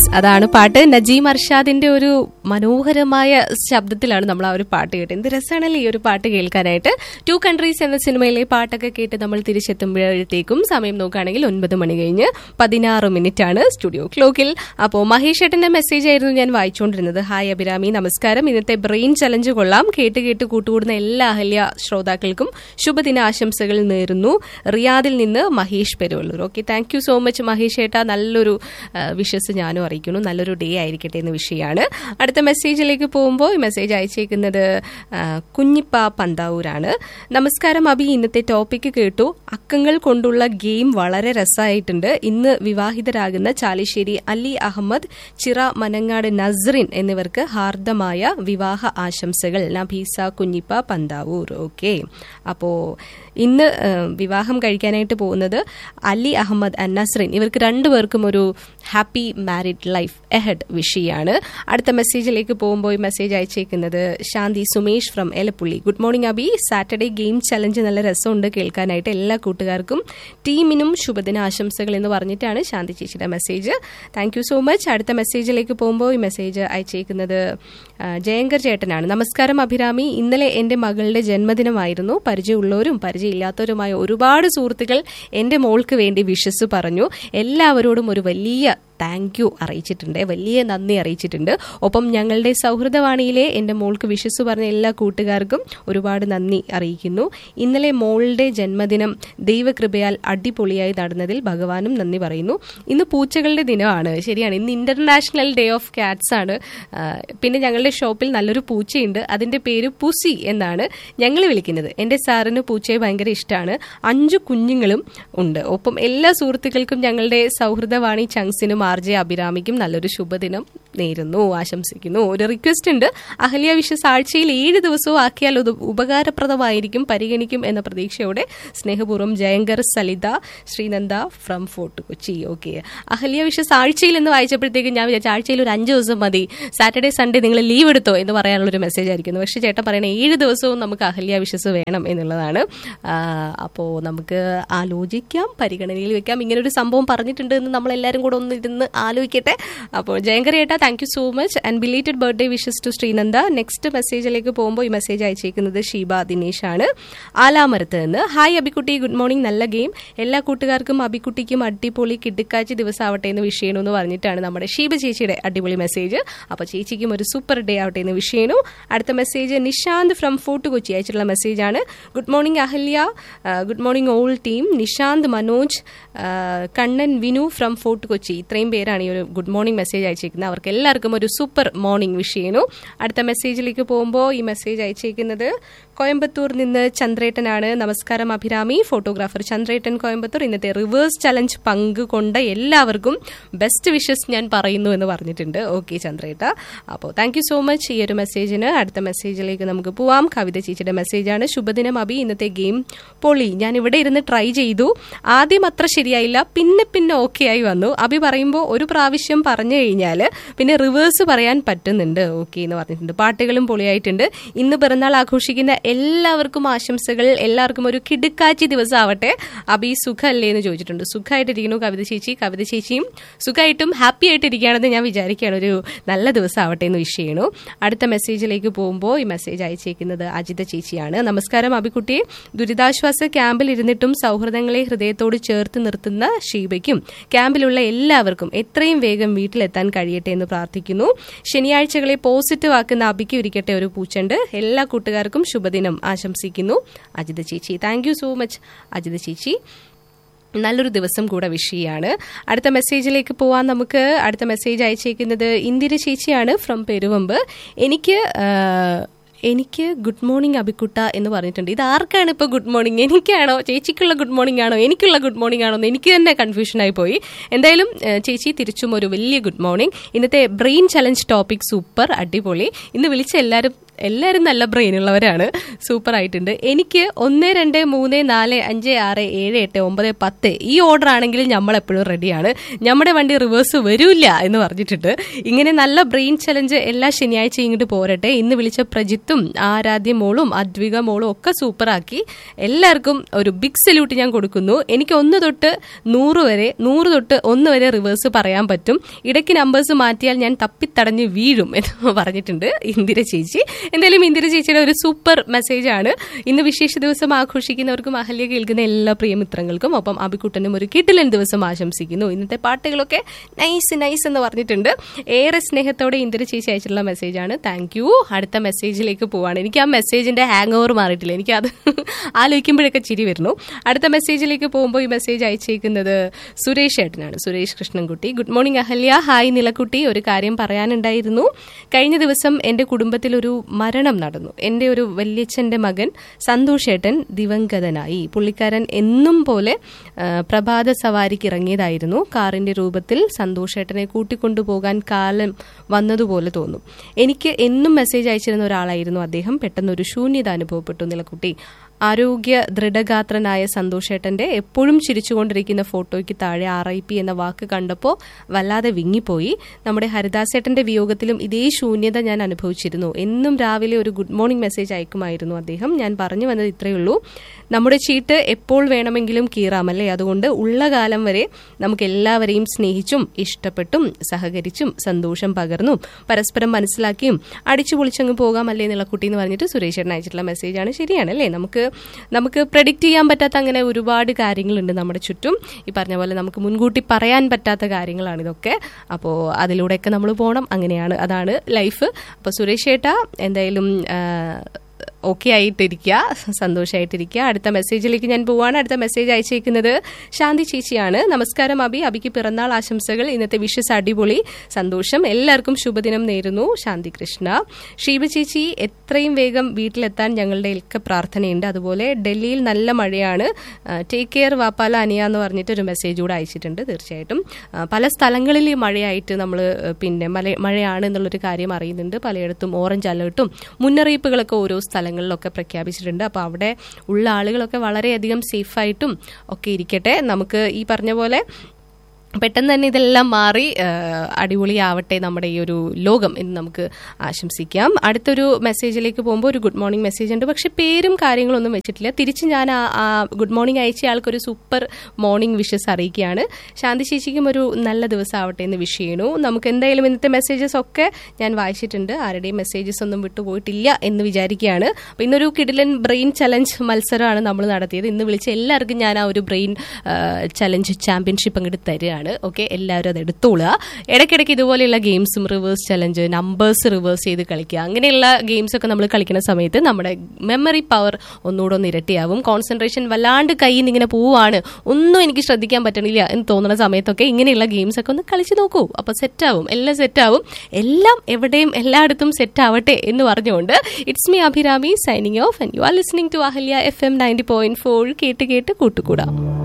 അതാണ് പാട്ട് നജീം അർഷാദിന്റെ ഒരു മനോഹരമായ ശബ്ദത്തിലാണ് നമ്മൾ ആ ഒരു പാട്ട് കേട്ടത് എന്ത് രസമാണല്ലേ ഈ ഒരു പാട്ട് കേൾക്കാനായിട്ട് ടു കൺട്രീസ് എന്ന സിനിമയിലെ പാട്ടൊക്കെ കേട്ട് നമ്മൾ തിരിച്ചെത്തുമ്പോഴത്തേക്കും സമയം നോക്കുകയാണെങ്കിൽ ഒൻപത് മണി കഴിഞ്ഞ് പതിനാറ് മിനിറ്റ് ആണ് സ്റ്റുഡിയോ ക്ലോക്കിൽ അപ്പോൾ മഹേഷ് ഏട്ടന്റെ മെസ്സേജ് ആയിരുന്നു ഞാൻ വായിച്ചുകൊണ്ടിരുന്നത് ഹായ് അഭിരാമി നമസ്കാരം ഇന്നത്തെ ബ്രെയിൻ ചലഞ്ച് കൊള്ളാം കേട്ട് കേട്ട് കൂട്ടുകൂടുന്ന എല്ലാ അഹല്യ ശ്രോതാക്കൾക്കും ശുഭദിന ആശംസകൾ നേരുന്നു റിയാദിൽ നിന്ന് Mahesh Peruvallur okay thank you so much Mahesh ഏട്ട നല്ലൊരു വിഷസ് ഞാനും അറിയിക്കുന്നു നല്ലൊരു ഡേ ആയിരിക്കട്ടെ എന്ന വിഷയമാണ് അടുത്ത മെസ്സേജിലേക്ക് പോകുമ്പോൾ ഈ മെസ്സേജ് അയച്ചേക്കുന്നത് ആ, കുഞ്ഞിപ്പ പന്താവൂരാണ് നമസ്കാരം അബി ഇന്നത്തെ ടോപ്പിക്ക് കേട്ടു അക്കങ്ങൾ കൊണ്ടുള്ള ഗെയിം വളരെ രസമായിട്ടുണ്ട് ഇന്ന് വിവാഹിതരാകുന്ന ചാലിശ്ശേരി അലി അഹമ്മദ് ചിറ മനങ്ങാട് നസ്റിൻ എന്നിവർക്ക് ഹാർദമായ വിവാഹ ആശംസകൾ നബീസ കുഞ്ഞിപ്പ പന്താവൂർ ഓക്കെ അപ്പോ ഇന്ന് ആ, വിവാഹം കഴിക്കാനായിട്ട് പോകുന്നത് അലി അഹമ്മദ് ആൻഡ് നസ്റിൻ ഇവർക്ക് രണ്ടുപേർക്കും ഒരു ഹാപ്പി മാരിഡ് ലൈഫ് എഹഡ് വിഷയാണ് അടുത്ത മെസ്സേജിലേക്ക് പോകുമ്പോൾ ഈ മെസ്സേജ് അയച്ചേക്കുന്നത് Shanthi Sumesh from Elappully good morning Abi Saturday game challenge നല്ല രസമുണ്ട് കേൾക്കാനായിട്ട് എല്ലാ കൂട്ടുകാർക്കും ടീമിനും ശുഭദിന ആശംസകൾ എന്ന് പറഞ്ഞിട്ടാണ് ശാന്തി ചേച്ചിയുടെ message thank you so much അടുത്ത മെസ്സേജിലേക്ക് പോകുമ്പോൾ ഈ മെസ്സേജ് അയച്ചേക്കുന്നത് ആ, ജയങ്കർ ചേട്ടനാണ് നമസ്കാരം അഭിരാമി ഇന്നലെ എന്റെ മകളുടെ ജന്മദിനമായിരുന്നു പരിചയമുള്ളവരും പരിചയമില്ലാത്തവരുമായ ഒരുപാട് സുഹൃത്തുക്കൾ എന്റെ മോൾക്ക് വേണ്ടി വിഷസ് പറഞ്ഞു എല്ലാവരോടും ഒരു വലിയ താങ്ക് യു അറിയിച്ചിട്ടുണ്ട് വലിയ നന്ദി അറിയിച്ചിട്ടുണ്ട് ഒപ്പം ഞങ്ങളുടെ സൗഹൃദവാണിയിലെ എൻ്റെ മോൾക്ക് വിശ്വസ് പറഞ്ഞ എല്ലാ കൂട്ടുകാർക്കും ഒരുപാട് നന്ദി അറിയിക്കുന്നു ഇന്നലെ മോളുടെ ജന്മദിനം ദൈവകൃപയാൽ അടിപൊളിയായി നടന്നതിൽ ഭഗവാനും നന്ദി പറയുന്നു ഇന്ന് പൂച്ചകളുടെ ദിനമാണ് ശരിയാണ് ഇന്ന് ഇന്റർനാഷണൽ ഡേ ഓഫ് കാറ്റ്സ് ആണ് ആ, പിന്നെ ഞങ്ങളുടെ ഷോപ്പിൽ നല്ലൊരു പൂച്ചയുണ്ട് അതിന്റെ പേര് പുസി എന്നാണ് ഞങ്ങൾ വിളിക്കുന്നത് എൻ്റെ സാറിന് പൂച്ചയെ ഭയങ്കര ഇഷ്ടമാണ് അഞ്ചു കുഞ്ഞുങ്ങളും ഉണ്ട് ഒപ്പം എല്ലാ സുഹൃത്തുക്കൾക്കും ഞങ്ങളുടെ സൗഹൃദവാണി ചങ്സിനും ആർ ജെ അഭിരാമിക്കും നല്ലൊരു ശുഭദിനം നേരുന്നു ആശംസിക്കുന്നു ഒരു റിക്വസ്റ്റ് ഉണ്ട് അഹല്യ വിശ്വസ് ആഴ്ചയിൽ ഏഴ് ദിവസവും ആക്കിയാൽ അത് ഉപകാരപ്രദമായിരിക്കും പരിഗണിക്കും എന്ന പ്രതീക്ഷയോടെ സ്നേഹപൂർവ്വം Jayankar Salitha Sreenanda from Fort Kochi okay Ahalya വിശ്വസ് ആഴ്ചയിൽ എന്ന് വായിച്ചപ്പോഴത്തേക്കും ഞാൻ വിചാരിച്ച ആഴ്ചയിൽ ഒരു അഞ്ച് ദിവസം മതി സാറ്റർഡേ സൺഡേ നിങ്ങൾ ലീവ് എടുത്തോ എന്ന് പറയാനുള്ള ഒരു മെസ്സേജ് ആയിരിക്കുന്നു പക്ഷേ ചേട്ടൻ പറയണ ഏഴ് ദിവസവും നമുക്ക് അഹല്യ വിശ്വസ് വേണം എന്നുള്ളതാണ് അപ്പോൾ നമുക്ക് ആലോചിക്കാം പരിഗണനയിൽ വെക്കാം ഇങ്ങനെ ഒരു സംഭവം പറഞ്ഞിട്ടുണ്ട് എന്ന് നമ്മൾ എല്ലാവരും കൂടെ ഒന്ന് ഇരുന്ന് ആലോചിക്കട്ടെ അപ്പോൾ ജയങ്കർ ഏട്ടാ thank you so much and belated birthday wishes to Sreenanda next മെസ്സേജിലേക്ക് പോകുമ്പോൾ ഈ മെസ്സേജ് അയച്ചേക്കുന്നത് ഷീബ ദിനേശ് ആണ് ആലാമരത്ത് നിന്ന് ഹായ് അബിക്കുട്ടി ഗുഡ് മോർണിംഗ് നല്ല ഗെയിം എല്ലാ കൂട്ടുകാർക്കും അബിക്കുട്ടിക്കും അടിപൊളി കിടുക്കാച്ചി ദിവസം ആവട്ടെ എന്ന് വിഷയണു എന്ന് പറഞ്ഞിട്ടാണ് നമ്മുടെ ഷീബ ചേച്ചിയുടെ അടിപൊളി മെസ്സേജ് അപ്പോൾ ചേച്ചിക്കും ഒരു സൂപ്പർ ഡേ ആവട്ടെ എന്ന് വിഷയണു അടുത്ത message Nishanth from Fort Kochi അയച്ചിട്ടുള്ള മെസ്സേജ് ആണ് good morning Ahalya good morning all team Nishanth Manoj ആ, കണ്ണൻ വിനു ഫ്രം ഫോർട്ട് കൊച്ചി ഇത്രയും പേരാണ് ഈ ഒരു ഗുഡ് മോർണിംഗ് മെസ്സേജ് അയച്ചേക്കുന്നത് അവർക്ക് എല്ലാവർക്കും ഒരു സൂപ്പർ മോർണിംഗ് വിഷ് ചെയ്യുന്നു അടുത്ത മെസ്സേജിലേക്ക് പോകുമ്പോൾ ഈ മെസ്സേജ് അയച്ചേക്കുന്നത് കോയമ്പത്തൂർ നിന്ന് ചന്ദ്രേട്ടനാണ് നമസ്കാരം അഭിരാമി ഫോട്ടോഗ്രാഫർ ചന്ദ്രേട്ടൻ കോയമ്പത്തൂർ ഇന്നത്തെ റിവേഴ്സ് ചലഞ്ച് പങ്കുകൊണ്ട എല്ലാവർക്കും ബെസ്റ്റ് വിഷസ് ഞാൻ പറയുന്നു എന്ന് പറഞ്ഞിട്ടുണ്ട് ഓക്കെ ചന്ദ്രേട്ട അപ്പോൾ താങ്ക് യു സോ മച്ച് ഈ ഒരു മെസ്സേജിന് അടുത്ത മെസ്സേജിലേക്ക് നമുക്ക് പോവാം കവിത ചേച്ചിയുടെ മെസ്സേജാണ് ശുഭദിനം അബി ഇന്നത്തെ ഗെയിം പൊളി ഞാൻ ഇവിടെ ഇരുന്ന് ട്രൈ ചെയ്തു ആദ്യം അത്ര ശരിയായില്ല പിന്നെ പിന്നെ ഓക്കെ ആയി വന്നു അബി പറയുമ്പോൾ ഒരു പ്രാവശ്യം പറഞ്ഞു കഴിഞ്ഞാൽ പിന്നെ റിവേഴ്സ് പറയാൻ പറ്റുന്നുണ്ട് ഓക്കെ എന്ന് പറഞ്ഞിട്ടുണ്ട് പാട്ടുകളും പൊളിയായിട്ടുണ്ട് ഇന്ന് പിറന്നാൾ ആഘോഷിക്കുന്ന എല്ലാവർക്കും ആശംസകൾ എല്ലാവർക്കും ഒരു കിടുക്കാച്ചി ദിവസം ആവട്ടെ അബി സുഖമല്ലേ എന്ന് ചോദിച്ചിട്ടുണ്ട് സുഖമായിട്ടിരിക്കുന്നു കവിത ചേച്ചി കവിത ചേച്ചിയും സുഖമായിട്ടും ഹാപ്പി ആയിട്ടിരിക്കുകയാണെന്ന് ഞാൻ വിചാരിക്കുകയാണ് ഒരു നല്ല ദിവസം ആവട്ടെ എന്ന് വിഷ് ചെയ്യണു അടുത്ത മെസ്സേജിലേക്ക് പോകുമ്പോൾ ഈ മെസ്സേജ് അയച്ചേക്കുന്നത് അജിത ചേച്ചിയാണ് നമസ്കാരം അബിക്കുട്ടിയെ ദുരിതാശ്വാസ ക്യാമ്പിൽ ഇരുന്നിട്ടും സൗഹൃദങ്ങളെ ഹൃദയത്തോട് ചേർത്ത് നിർത്തുന്ന ഷീബയ്ക്കും ക്യാമ്പിലുള്ള എല്ലാവർക്കും എത്രയും വേഗം വീട്ടിലെത്താൻ കഴിയട്ടെ എന്ന് പ്രാർത്ഥിക്കുന്നു ശനിയാഴ്ചകളെ പോസിറ്റീവ് ആക്കുന്ന അബിക്ക് ഇരിക്കട്ടെ ഒരു പൂച്ചണ്ട് എല്ലാ കൂട്ടുകാർക്കും ശുഭദിനം ആശംസിക്കുന്നു അജിത ചേച്ചി thank you so much Ajitha ചേച്ചി നല്ലൊരു ദിവസം കൂടെ വിഷയാണ് അടുത്ത മെസ്സേജിലേക്ക് പോവാൻ നമുക്ക് അടുത്ത മെസ്സേജ് അയച്ചേക്കുന്നത് ഇന്ദിര ചേച്ചിയാണ് ഫ്രം പെരുവമ്പ് എനിക്ക് ആ, എനിക്ക് ഗുഡ് മോർണിംഗ് അബിക്കുട്ട എന്ന് പറഞ്ഞിട്ടുണ്ട് ഇത് ആർക്കാണ് ഇപ്പോൾ ഗുഡ് മോർണിംഗ് എനിക്കാണോ ചേച്ചിക്കുള്ള ഗുഡ് മോർണിംഗ് ആണോ എനിക്കുള്ള ഗുഡ് മോർണിംഗ് ആണോ എന്ന് എനിക്ക് തന്നെ കൺഫ്യൂഷനായി പോയി എന്തായാലും ആ, ചേച്ചി തിരിച്ചും ഒരു വലിയ ഗുഡ് മോർണിംഗ് ഇന്നത്തെ ബ്രെയിൻ ചലഞ്ച് ടോപ്പിക് സൂപ്പർ അടിപൊളി ഇന്ന് വിളിച്ച എല്ലാവരും എല്ലാവരും നല്ല ബ്രെയിൻ ഉള്ളവരാണ് സൂപ്പർ ആയിട്ടുണ്ട് എനിക്ക് ഒന്ന് രണ്ട് മൂന്ന് നാല് അഞ്ച് ആറ് ഏഴ് എട്ട് ഒമ്പത് പത്ത് ഈ ഓർഡർ ആണെങ്കിൽ നമ്മൾ എപ്പോഴും റെഡിയാണ് നമ്മുടെ വണ്ടി റിവേഴ്സ് വരൂല്ല എന്ന് പറഞ്ഞിട്ടുണ്ട് ഇങ്ങനെ നല്ല ബ്രെയിൻ ചലഞ്ച് എല്ലാ ശനിയാഴ്ചയും ഇങ്ങോട്ട് പോരട്ടെ ഇന്ന് വിളിച്ച പ്രജിത്തും ആരാധ്യ മോളും അദ്വിക മോളും ഒക്കെ സൂപ്പറാക്കി എല്ലാവർക്കും ഒരു ബിഗ് സല്യൂട്ട് ഞാൻ കൊടുക്കുന്നു എനിക്ക് ഒന്ന് തൊട്ട് നൂറ് വരെ നൂറ് തൊട്ട് ഒന്ന് വരെ റിവേഴ്സ് പറയാൻ പറ്റും ഇടയ്ക്ക് നമ്പേഴ്സ് മാറ്റിയാൽ ഞാൻ തപ്പിത്തടഞ്ഞ് വീഴും എന്ന് പറഞ്ഞിട്ടുണ്ട് ഇന്ദിര ചേച്ചി എന്തായാലും ഇന്ദിര ചേച്ചിയുടെ ഒരു സൂപ്പർ മെസ്സേജ് ആണ് ഇന്ന് വിശേഷ ദിവസം ആഘോഷിക്കുന്നവർക്കും അഹല്യ കേൾക്കുന്ന എല്ലാ പ്രിയമിത്രങ്ങൾക്കും ഒപ്പം അബിക്കുട്ടനും ഒരു കിട്ടിലൻ ദിവസം ആശംസിക്കുന്നു ഇന്നത്തെ പാട്ടുകളൊക്കെ നൈസ് നൈസ് എന്ന് പറഞ്ഞിട്ടുണ്ട് ഏറെ സ്നേഹത്തോടെ ഇന്ദിര ചേച്ചി അയച്ചിട്ടുള്ള മെസ്സേജാണ് താങ്ക് യു അടുത്ത മെസ്സേജിലേക്ക് പോവാണ് എനിക്ക് ആ മെസ്സേജിന്റെ ഹാങ് ഓവർ മാറിയിട്ടില്ല എനിക്ക് അത് ആലോചിക്കുമ്പോഴൊക്കെ ചിരി വരുന്നു അടുത്ത മെസ്സേജിലേക്ക് പോകുമ്പോൾ ഈ മെസ്സേജ് അയച്ചേക്കുന്നത് സുരേഷ് ഏട്ടനാണ് Suresh Krishnankutty good morning Ahalya hi നിലക്കുട്ടി ഒരു കാര്യം പറയാനുണ്ടായിരുന്നു കഴിഞ്ഞ ദിവസം എൻ്റെ കുടുംബത്തിൽ ഒരു മരണം നടന്നു എൻ്റെ ഒരു വല്യച്ഛൻ്റെ മകൻ സന്തോഷ് ഏട്ടൻ ദിവംഗതനായി പുള്ളിക്കാരൻ എന്നും പോലെ ആ, പ്രഭാത സവാരിക്ക് ഇറങ്ങിയതായിരുന്നു കാറിന്റെ രൂപത്തിൽ സന്തോഷേട്ടനെ കൂട്ടിക്കൊണ്ടുപോകാൻ കാലം വന്നതുപോലെ തോന്നും എനിക്ക് എന്നും മെസ്സേജ് അയച്ചിരുന്ന ഒരാളായിരുന്നു അദ്ദേഹം പെട്ടെന്ന് ഒരു ശൂന്യത അനുഭവപ്പെട്ടു നിലക്കുട്ടി ആരോഗ്യ ദൃഢഗാത്രനായ സന്തോഷേട്ടന്റെ എപ്പോഴും ചിരിച്ചുകൊണ്ടിരിക്കുന്ന ഫോട്ടോയ്ക്ക് താഴെ ആർ ഐ പി എന്ന വാക്ക് കണ്ടപ്പോൾ വല്ലാതെ വിങ്ങിപ്പോയി നമ്മുടെ ഹരിദാസേട്ടന്റെ വിയോഗത്തിലും ഇതേ ശൂന്യത ഞാൻ അനുഭവിച്ചിരുന്നു എന്നും രാവിലെ ഒരു ഗുഡ് മോർണിംഗ് മെസ്സേജ് അയക്കുമായിരുന്നു അദ്ദേഹം ഞാൻ പറഞ്ഞു വന്നത് ഇത്രയേ ഉള്ളൂ നമ്മുടെ ചീട്ട് എപ്പോൾ വേണമെങ്കിലും കീറാമല്ലേ അതുകൊണ്ട് ഉള്ള കാലം വരെ നമുക്ക് എല്ലാവരെയും സ്നേഹിച്ചും ഇഷ്ടപ്പെട്ടും സഹകരിച്ചും സന്തോഷം പകർന്നും പരസ്പരം മനസ്സിലാക്കിയും അടിച്ചു പൊളിച്ചങ്ങ് പോകാമല്ലേ എന്നുള്ള കുട്ടി എന്ന് പറഞ്ഞിട്ട് സുരേഷേട്ടൻ അയച്ചിട്ടുള്ള മെസ്സേജാണ് ശരിയാണ് അല്ലേ നമുക്ക് നമുക്ക് പ്രഡിക്റ്റ് ചെയ്യാൻ പറ്റാത്ത അങ്ങനെ ഒരുപാട് കാര്യങ്ങളുണ്ട് നമ്മുടെ ചുറ്റും ഈ പറഞ്ഞ പോലെ നമുക്ക് മുൻകൂട്ടി പറയാൻ പറ്റാത്ത കാര്യങ്ങളാണ് ഇതൊക്കെ അപ്പോൾ അതിലൂടെയൊക്കെ നമ്മൾ പോകണം അങ്ങനെയാണ് അതാണ് ലൈഫ് അപ്പോൾ സുരേഷ് ഏട്ടാ എന്തായാലും ഓക്കെ ആയിട്ടിരിക്കുക സന്തോഷമായിട്ടിരിക്കുക അടുത്ത മെസ്സേജിലേക്ക് ഞാൻ പോവാണ് അടുത്ത മെസ്സേജ് അയച്ചേക്കുന്നത് ശാന്തി ചേച്ചിയാണ് നമസ്കാരം അബി അബിക്ക് പിറന്നാൾ ആശംസകൾ ഇന്നത്തെ വിഷസ് അടിപൊളി സന്തോഷം എല്ലാവർക്കും ശുഭദിനം നേരുന്നു ശാന്തി കൃഷ്ണ ഷീബ ചേച്ചി എത്രയും വേഗം വീട്ടിലെത്താൻ ഞങ്ങളുടെ ഒക്കെ പ്രാർത്ഥനയുണ്ട് അതുപോലെ ഡൽഹിയിൽ നല്ല മഴയാണ് ടേക്ക് കെയർ വാപ്പാല അനിയ എന്ന് പറഞ്ഞിട്ട് ഒരു മെസ്സേജ് കൂടെ അയച്ചിട്ടുണ്ട് തീർച്ചയായിട്ടും ആ, പല സ്ഥലങ്ങളിൽ ഈ മഴയായിട്ട് നമ്മൾ പിന്നെ മല മഴയാണ് എന്നുള്ളൊരു കാര്യം അറിയുന്നുണ്ട് പലയിടത്തും ഓറഞ്ച് അലേർട്ടും മുന്നറിയിപ്പുകളൊക്കെ ഓരോ സ്ഥലങ്ങളിലൊക്കെ പ്രഖ്യാപിച്ചിട്ടുണ്ട് അപ്പോൾ അവിടെ ഉള്ള ആളുകളൊക്കെ വളരെയധികം സേഫായിട്ടും ഒക്കെ ഇരിക്കട്ടെ നമുക്ക് ഈ പറഞ്ഞ പോലെ പെട്ടെന്ന് തന്നെ ഇതെല്ലാം മാറി ആ, അടിപൊളിയാവട്ടെ നമ്മുടെ ഈ ഒരു ലോകം എന്ന് നമുക്ക് ആശംസിക്കാം അടുത്തൊരു മെസ്സേജിലേക്ക് പോകുമ്പോൾ ഒരു ഗുഡ് മോർണിംഗ് മെസ്സേജ് ഉണ്ട് പക്ഷെ പേരും കാര്യങ്ങളൊന്നും വെച്ചിട്ടില്ല തിരിച്ച് ഞാൻ ആ ആ ഗുഡ് മോർണിംഗ് അയച്ച ആൾക്കൊരു സൂപ്പർ മോർണിംഗ് വിഷസ് അറിയിക്കുകയാണ് ശാന്തി ചേച്ചിക്കും ഒരു നല്ല ദിവസം ആവട്ടെ എന്ന് വിഷ് ചെയ്യണു നമുക്ക് എന്തായാലും ഇന്നത്തെ മെസ്സേജസ് ഒക്കെ ഞാൻ വായിച്ചിട്ടുണ്ട് ആരുടെയും മെസ്സേജസ് ഒന്നും വിട്ടുപോയിട്ടില്ല എന്ന് വിചാരിക്കുകയാണ് അപ്പോൾ ഇന്നൊരു കിഡിലൻ ബ്രെയിൻ ചലഞ്ച് മത്സരമാണ് നമ്മൾ നടത്തിയത് ഇന്ന് വിളിച്ച എല്ലാവർക്കും ഞാൻ ആ ഒരു ബ്രെയിൻ ചലഞ്ച് ചാമ്പ്യൻഷിപ്പ് അങ്ങോട്ട് തരികയാണ് ഓക്കെ എല്ലാവരും അത് എടുത്തോളുക ഇടയ്ക്കിടയ്ക്ക് ഇതുപോലെയുള്ള ഗെയിംസും റിവേഴ്സ് ചലഞ്ച് നമ്പേഴ്സ് റിവേഴ്സ് ചെയ്ത് കളിക്കുക അങ്ങനെയുള്ള ഗെയിംസ് ഒക്കെ നമ്മൾ കളിക്കുന്ന സമയത്ത് നമ്മുടെ മെമ്മറി പവർ ഒന്നുകൂടെ ഒന്ന് ഇരട്ടിയാവും കോൺസെൻട്രേഷൻ വല്ലാണ്ട് കയ്യിൽ നിന്ന് ഇങ്ങനെ പോവാണ് ഒന്നും എനിക്ക് ശ്രദ്ധിക്കാൻ പറ്റണില്ല എന്ന് തോന്നുന്ന സമയത്തൊക്കെ ഇങ്ങനെയുള്ള ഗെയിംസ് ഒക്കെ ഒന്ന് കളിച്ച് നോക്കൂ അപ്പോൾ സെറ്റാവും എല്ലാം സെറ്റാവും എല്ലാം എവിടെയും എല്ലായിടത്തും സെറ്റ് ആവട്ടെ എന്ന് പറഞ്ഞുകൊണ്ട് it's me Abhirami signing off and you are listening to Ahalya F M ninety point four കേട്ട് കേട്ട് കൂട്ടുകൂടാം